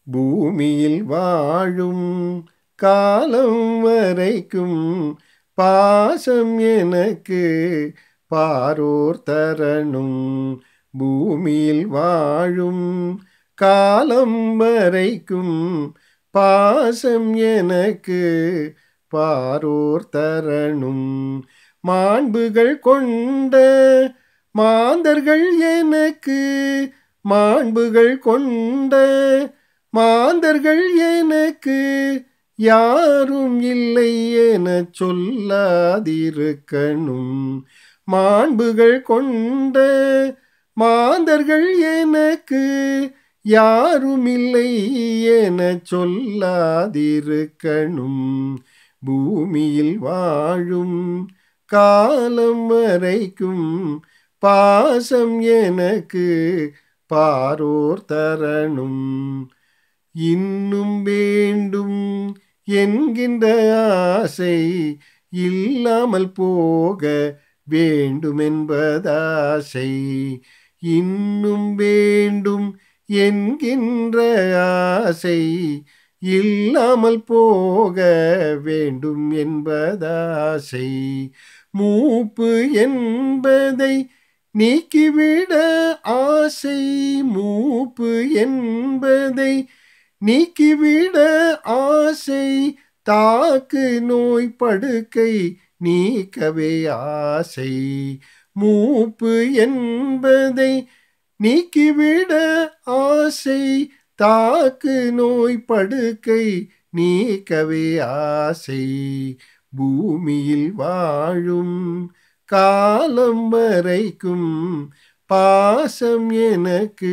பூமியில் வாழும் காலம் வரைக்கும் பாசம் எனக்கு பாரோர் தரணும் பூமியில் வாழும் காலம் வரைக்கும் பாசம் எனக்கு பாரோர் தரணும் மாண்புகள் கொண்ட மாந்தர்கள் எனக்கு மாண்புகள் கொண்ட மாந்தர்கள் எனக்கு யாரும் இல்லை என சொல்லாதிருக்கணும் மாண்புகள் கொண்ட மாந்தர்கள் எனக்கு யாரும் இல்லை என சொல்லாதிருக்கணும் பூமியில் வாழும் காலம் வரைக்கும் பாசம் எனக்கு பாரோர் தரணும் இன்னும் வேண்டும் என்கின்ற ஆசை இல்லாமல் போக வேண்டுமென்பதாசை இன்னும் வேண்டும் என்கின்ற ஆசை இல்லாமல் போக வேண்டும் என்பதாசை மூப்பு என்பதை நீக்கிவிட ஆசை மூப்பு என்பதை நீக்கிவிட ஆசை தாக்கு நோய் படுக்கை நீக்கவே ஆசை மூப்பு என்பதை நீக்கிவிட ஆசை தாக்கு நோய் படுக்கை நீக்கவே ஆசை பூமியில் வாழும் காலம் வரைக்கும் பாசம் எனக்கு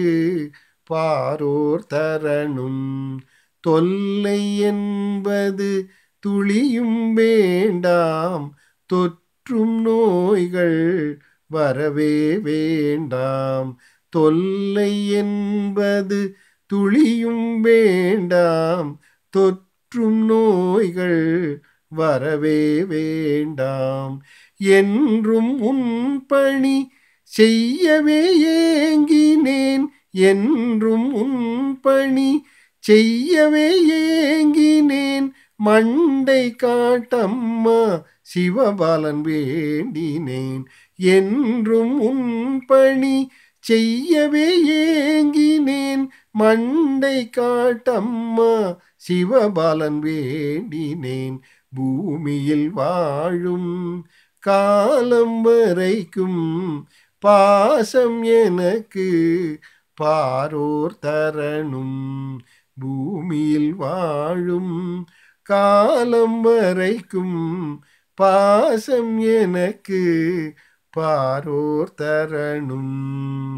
பாரோர் தரணும் தொல்லை என்பது துளியும் வேண்டாம் தொற்றும் நோய்கள் வரவே வேண்டாம் தொல்லை என்பது துளியும் வேண்டாம் தொற்றும் நோய்கள் வரவே வேண்டாம் என்றும் உன் பணி செய்யவே ஏங்கினேன் என்றும் உன் பணி செய்யவே ஏங்கினேன் மண்டை காட்டம்மா சிவபாலன் வேண்டினேன் என்றும் உன் பணி செய்யவே ஏங்கினேன் மண்டை காட்டம்மா சிவபாலன் வேண்டினேன் பூமியில் வாழும் காலம் வரைக்கும் பாசம் எனக்கு பாரோர் தரணும் பூமியில் வாழும் காலம் வரைக்கும் பாசம் எனக்கு பாரோர் தரணும்